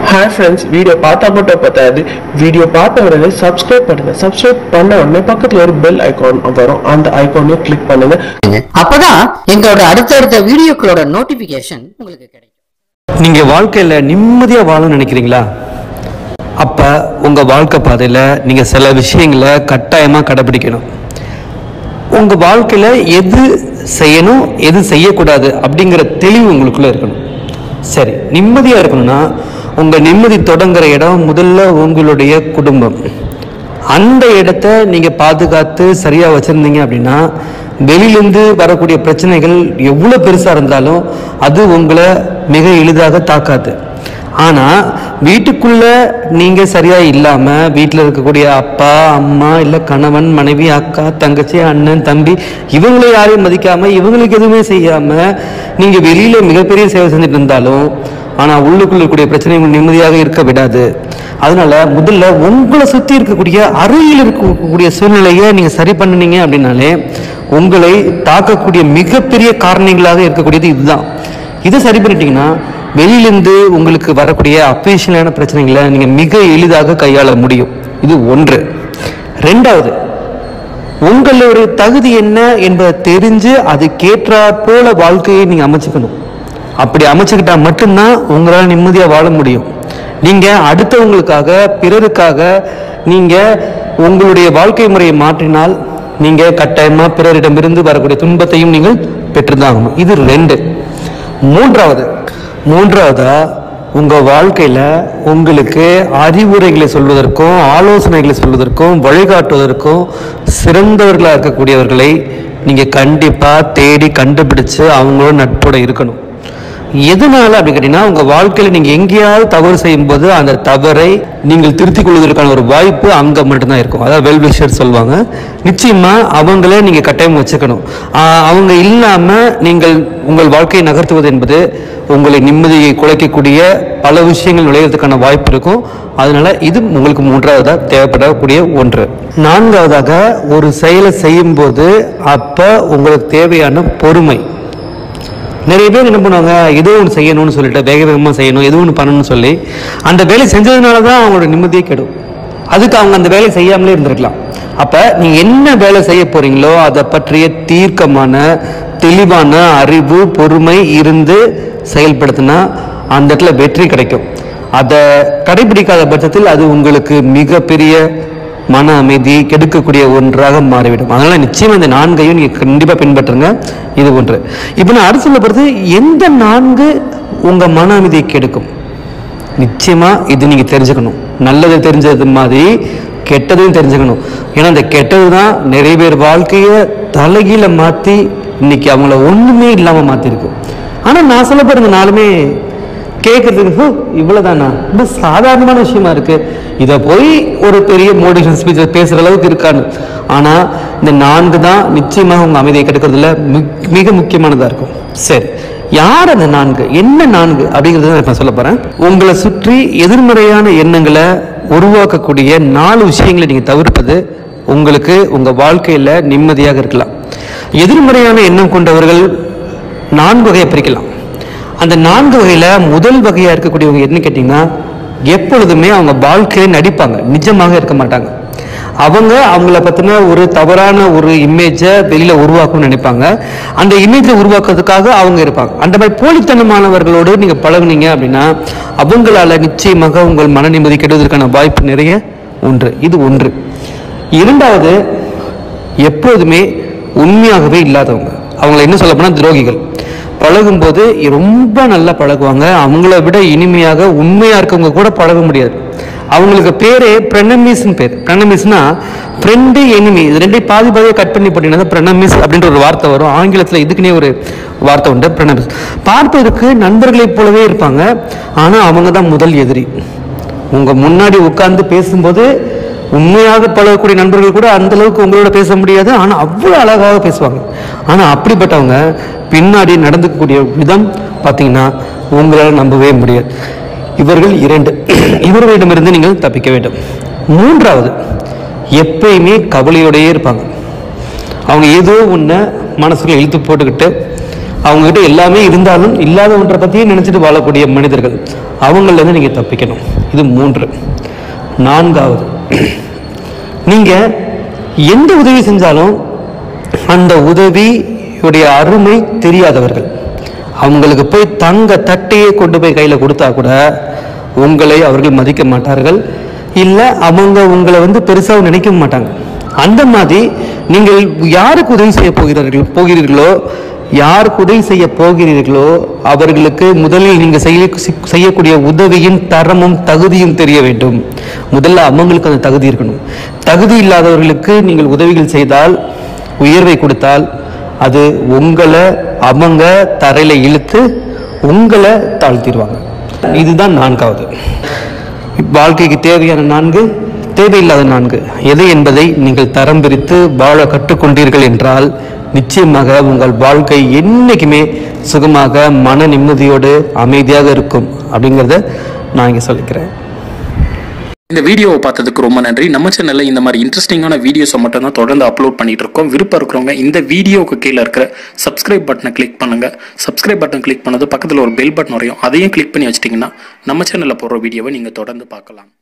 hi friends video பார்த்தா மட்டும் பத்தாது வீடியோ பார்த்த உடனே சப்ஸ்கிரைப் பண்ணுங்க சப்ஸ்கிரைப் பண்ண உடனே பக்கத்துல ஒரு பெல் ஐகான் வரும் அந்த ஐகானையும் கிளிக் பண்ணுங்க அப்பதான் எங்களோட அடுத்தடுத்த வீடியோக்களோட நோட்டிபிகேஷன் உங்களுக்கு கிடைக்கும் நீங்க வாழ்க்கையில நிம்மதியா வாழணும்னு நினைக்கிறீங்களா அப்ப உங்க வாழ்க்கை பாதையில நீங்க சில விஷயங்களை கட்டாயமா கடைபிடிக்கணும் உங்க வாழ்க்கையில எது செய்யணும் எது செய்யக்கூடாது அப்படிங்கிற தெளிவு உங்களுக்குள்ள இருக்கணும் சரி நிம்மதியா இருக்கணும்னா உங்க நிம்மதி தொடங்குற இடம் முதல்ல உங்களுடைய குடும்பம் அந்த இடத்த நீங்க பாதுகாத்து சரியா வச்சிருந்தீங்க அப்படின்னா வெளியிலிருந்து வரக்கூடிய பிரச்சனைகள் எவ்வளவு பெருசா இருந்தாலும் அது உங்களை மிக எளிதாக தாக்காது ஆனா வீட்டுக்குள்ள நீங்க சரியா இல்லாம வீட்டுல இருக்கக்கூடிய அப்பா அம்மா இல்ல கணவன் மனைவி அக்கா தங்கச்சி அண்ணன் தம்பி இவங்களை யாரையும் மதிக்காம இவங்களுக்கு எதுவுமே செய்யாம நீங்க வெளியில மிகப்பெரிய சேவை செஞ்சுட்டு இருந்தாலும் ஆனா உள்ளுக்குள்ள இருக்கக்கூடிய பிரச்சனை உங்களை நிம்மதியாக இருக்க விடாது அதனால முதல்ல உங்களை சுத்தி இருக்கக்கூடிய அருகில் இருக்கக்கூடிய சூழ்நிலையை நீங்க சரி பண்ணுனீங்க அப்படின்னாலே உங்களை தாக்கக்கூடிய மிகப்பெரிய காரணங்களாக இருக்கக்கூடியது இதுதான் இதை சரி பண்ணிட்டீங்கன்னா வெளியிலிருந்து உங்களுக்கு வரக்கூடிய அஃபீஷியலான பிரச்சனைகளை நீங்க மிக எளிதாக கையாள முடியும் இது ஒன்று ரெண்டாவது உங்களுடைய தகுதி என்ன என்பதை தெரிஞ்சு அதுக்கேற்றாற் போல வாழ்க்கையை நீங்க அமைச்சுக்கணும் அப்படி அமைச்சுக்கிட்டா மட்டும்தான் உங்களால் நிம்மதியா வாழ முடியும் நீங்க அடுத்தவங்களுக்காக பிறருக்காக நீங்க உங்களுடைய வாழ்க்கை முறையை மாற்றினால் நீங்க கட்டாயமா பிறரிடமிருந்து வரக்கூடிய துன்பத்தையும் நீங்கள் பெற்றுதான் ஆகணும் இது ரெண்டு மூன்றாவது மூன்றாவதா உங்க வாழ்க்கையில உங்களுக்கு அறிவுரைகளை சொல்வதற்கும் ஆலோசனைகளை சொல்வதற்கும் வழிகாட்டுவதற்கும் சிறந்தவர்களா இருக்கக்கூடியவர்களை நீங்க கண்டிப்பா தேடி கண்டுபிடிச்சு அவங்களோட நட்போட இருக்கணும் எதனால அப்படி கேட்டீங்கன்னா உங்க வாழ்க்கையில நீங்க எங்கேயாவது தவறு செய்யும்போது அந்த தவறை நீங்கள் திருத்திக் கொள்வதற்கான ஒரு வாய்ப்பு அங்க மட்டும்தான் இருக்கும் அதாவது வெல் விஷர் சொல்லுவாங்க நிச்சயமா அவங்கள நீங்க கட்டாயம் வச்சுக்கணும் ஆஹ் அவங்க இல்லாம நீங்கள் உங்கள் வாழ்க்கையை நகர்த்துவது என்பது உங்களை நிம்மதியை குலைக்கக்கூடிய பல விஷயங்கள் நுழையிறதுக்கான வாய்ப்பு இருக்கும் அதனால இது உங்களுக்கு மூன்றாவதா தேவைப்படக்கூடிய ஒன்று நான்காவதாக ஒரு செயலை செய்யும் போது அப்ப உங்களுக்கு தேவையான பொறுமை நிறைய பேர் என்ன பண்ணுவாங்க ஏதோ ஒன்று செய்யணும்னு சொல்லிட்டு வேக வேகமாக செய்யணும் ஏதோ ஒன்று பண்ணணும்னு சொல்லி அந்த வேலை செஞ்சதுனால தான் அவங்களோட நிம்மதியே கெடும் அதுக்கு அவங்க அந்த வேலையை செய்யாமலே இருந்திருக்கலாம் அப்ப நீங்க என்ன வேலை செய்ய போறீங்களோ அதை பற்றிய தீர்க்கமான தெளிவான அறிவு பொறுமை இருந்து செயல்படுத்தினா அந்த இடத்துல வெற்றி கிடைக்கும் அதை கடைபிடிக்காத பட்சத்தில் அது உங்களுக்கு மிகப்பெரிய மன அமைதி கெடுக்கக்கூடிய ஒன்றாக மாறிவிடும் அதனால நிச்சயம் இந்த நான்கையும் நீங்க கண்டிப்பா பின்பற்றுங்க இது ஒன்று இப்போ நான் அடுத்து சொல்ல போறது எந்த நான்கு உங்க மன அமைதியை கெடுக்கும் நிச்சயமா இது நீங்க தெரிஞ்சுக்கணும் நல்லது தெரிஞ்சது மாதிரி கெட்டதையும் தெரிஞ்சுக்கணும் ஏன்னா இந்த கெட்டது தான் நிறைய பேர் வாழ்க்கையை தலைகீழ மாத்தி இன்னைக்கு அவங்கள ஒண்ணுமே இல்லாம மாத்திருக்கு ஆனா நான் சொல்ல போறது நாலுமே கேட்கறதுக்கு "ஹோ, இவ்வளவுதானா ரொம்ப சாதாரணமான விஷயமா இருக்கு இதை போய் ஒரு பெரிய மோட்டிவேஷன் ஸ்பீச் பேசுற அளவுக்கு இருக்கான்னு ஆனா இந்த நான்கு தான் நிச்சயமாக உங்க அமைதியை கெடுக்கிறதுல மிக- மிக முக்கியமானதா இருக்கும் சரி யார் அந்த நான்கு என்ன நான்கு அப்படிங்கறத நான் சொல்ல போறேன் உங்களை சுற்றி எதிர்மறையான எண்ணங்களை உருவாக்கக்கூடிய நாலு விஷயங்களை நீங்க தவிர்ப்பது உங்களுக்கு உங்க வாழ்க்கையில நிம்மதியாக இருக்கலாம் எதிர்மறையான எண்ணம் கொண்டவர்கள் நான்கு வகையை பிரிக்கலாம் அந்த நான்கு வகையில முதல் வகையா இருக்கக்கூடியவங்க என்ன கேட்டீங்கன்னா எப்பொழுதுமே அவங்க வாழ்க்கையை நடிப்பாங்க நிஜமாக இருக்க மாட்டாங்க அவங்க அவங்கள பத்தின ஒரு தவறான ஒரு இமேஜை வெளியில உருவாக்கணும்னு நினைப்பாங்க அந்த இமேஜை உருவாக்குறதுக்காக அவங்க இருப்பாங்க அந்த மாதிரி போலித்தனமானவர்களோடு நீங்க பழகுனீங்க அப்படின்னா அவங்களால நிச்சயமாக உங்கள் மன நிம்மதி கெடுவதற்கான வாய்ப்பு நிறைய ஒன்று இது ஒன்று இரண்டாவது எப்போதுமே உண்மையாகவே இல்லாதவங்க அவங்கள என்ன சொல்ல போனா துரோகிகள் பழகும்போது ரொம்ப நல்லா பழகுவாங்க அவங்கள விட இனிமையாக உண்மையா இருக்கவங்க கூட பழக முடியாது அவங்களுக்கு பேரே பிரணமிஸ்னு பேர் பிரணமிஸ்னா ஃப்ரெண்டு எனிமி இது ரெண்டையும் பாதி பாதியாக கட் பண்ணி போட்டீங்கன்னா பிரணமிஸ் அப்படின்ற ஒரு வார்த்தை வரும் ஆங்கிலத்தில் இதுக்குன்னே ஒரு வார்த்தை உண்டு பிரணமிஸ் பார்ப்பதற்கு நண்பர்களைப் போலவே இருப்பாங்க ஆனால் அவங்க தான் முதல் எதிரி உங்க முன்னாடி உட்கார்ந்து பேசும்போது உண்மையாக பழகக்கூடிய நண்பர்கள் கூட அந்த அளவுக்கு உங்களோட பேச முடியாது ஆனா அவ்வளவு அழகாக பேசுவாங்க ஆனா அப்படிப்பட்டவங்க பின்னாடி நடந்துக்கக்கூடிய விதம் பார்த்தீங்கன்னா உங்களால் நம்பவே முடியாது இவர்கள் இரண்டு இவர்களிடமிருந்து நீங்கள் தப்பிக்க வேண்டும் மூன்றாவது எப்பயுமே கவலையோடையே இருப்பாங்க அவங்க ஏதோ ஒன்றை மனசுக்குள்ள இழுத்து போட்டுக்கிட்டு அவங்ககிட்ட எல்லாமே இருந்தாலும் இல்லாத ஒன்றை பற்றியே நினைச்சிட்டு வாழக்கூடிய மனிதர்கள் அவங்களிருந்து நீங்கள் தப்பிக்கணும் இது மூன்று நான்காவது நீங்கள் எந்த உதவி செஞ்சாலும் அந்த உதவியுடைய அருமை தெரியாதவர்கள் அவங்களுக்கு போய் தங்க தட்டையே கொண்டு போய் கையில் கொடுத்தா கூட உங்களை அவர்கள் மதிக்க மாட்டார்கள் இல்லை அவங்க உங்களை வந்து பெருசாக நினைக்க மாட்டாங்க அந்த மாதிரி நீங்கள் யாருக்கு உதவி செய்ய போகிறீர்கள் போகிறீர்களோ யாருக்கு உதவி செய்ய போகிறீர்களோ அவர்களுக்கு முதலில் நீங்கள் செய்ய செய்யக்கூடிய உதவியின் தரமும் தகுதியும் தெரிய வேண்டும் முதல்ல அவங்களுக்கு அந்த தகுதி இருக்கணும் தகுதி இல்லாதவர்களுக்கு நீங்கள் உதவிகள் செய்தால் உயர்வை கொடுத்தால் அது உங்களை அவங்க தரையில இழுத்து உங்களை தாழ்த்திடுவாங்க இதுதான் நான்காவது வாழ்க்கைக்கு தேவையான நான்கு தேவையில்லாத நான்கு எது என்பதை நீங்கள் தரம் பிரித்து வாழ கற்றுக்கொண்டீர்கள் என்றால் நிச்சயமாக உங்கள் வாழ்க்கை என்னைக்குமே சுகமாக மன நிம்மதியோடு அமைதியாக இருக்கும் அப்படிங்கிறத நான் இங்கே சொல்லிக்கிறேன் இந்த வீடியோவை பார்த்ததுக்கு ரொம்ப நன்றி நம்ம சேனல்ல இந்த மாதிரி இன்ட்ரெஸ்டிங்கான வீடியோஸை மட்டும் தான் தொடர்ந்து அப்லோட் பண்ணிட்டு இருக்கோம் விருப்பம் இருக்கிறவங்க இந்த வீடியோவுக்கு கீழே இருக்கிற சப்ஸ்கிரைப் பட்டனை கிளிக் பண்ணுங்க சப்ஸ்கிரைப் பட்டன் கிளிக் பண்ணது பக்கத்தில் ஒரு பெல் பட்டன் வரையும் அதையும் கிளிக் பண்ணி வச்சிட்டிங்கன்னா நம்ம சேனலில் போடுற வீடியோவை நீங்கள் தொடர்ந்து பார்க்கலாம்